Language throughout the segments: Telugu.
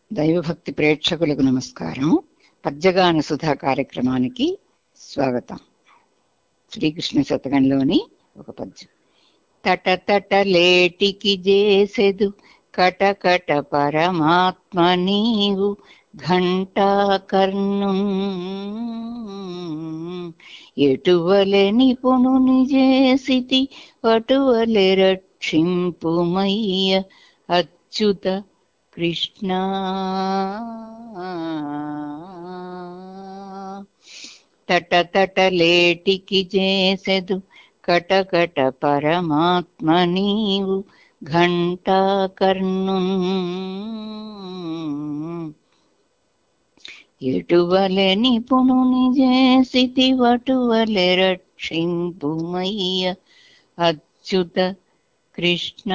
దైవభక్తి ప్రేక్షకులకు నమస్కారం పద్యగాన సుధా కార్యక్రమానికి స్వాగతం శ్రీకృష్ణ శతకంలోని ఒక పద్యం తట తట లేటికి చేసెదు కట కట పరమాత్మ నీవు ఘంటా కర్ణు ఎటువలె నిపుణుని చేసితి అటువలె రక్షింపుమయ్య అచ్యుత కృష్ణ తట తట లేటికి చేసెదు కట కట పరమాత్మ నీవు ఘంటా కర్ణు ఎటువలె నిపుణుని చేసితి వటువలె రక్షింపుమయ్య అచ్యుత కృష్ణ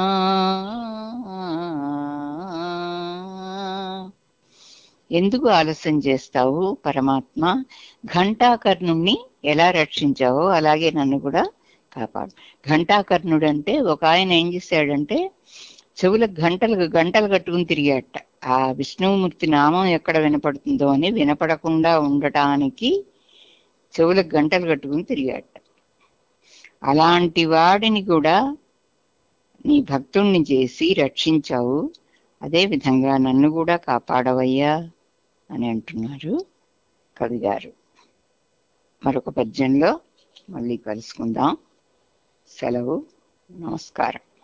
ఎందుకు ఆలస్యం చేస్తావు పరమాత్మ ఘంటాకర్ణుణ్ణి ఎలా రక్షించావో అలాగే నన్ను కూడా కాపాడు ఘంటాకర్ణుడు అంటే ఒక ఆయన ఏం చేశాడంటే చెవులకు గంటలు గంటలు కట్టుకుని తిరిగాట ఆ విష్ణుమూర్తి నామం ఎక్కడ వినపడుతుందో అని వినపడకుండా ఉండటానికి చెవులకు గంటలు కట్టుకుని తిరిగాట అలాంటి వాడిని కూడా నీ భక్తుణ్ణి చేసి రక్షించావు అదే విధంగా నన్ను కూడా కాపాడవయ్యా అని అంటున్నారు కవి గారు మరొక పద్యంలో మళ్ళీ కలుసుకుందాం సెలవు నమస్కారం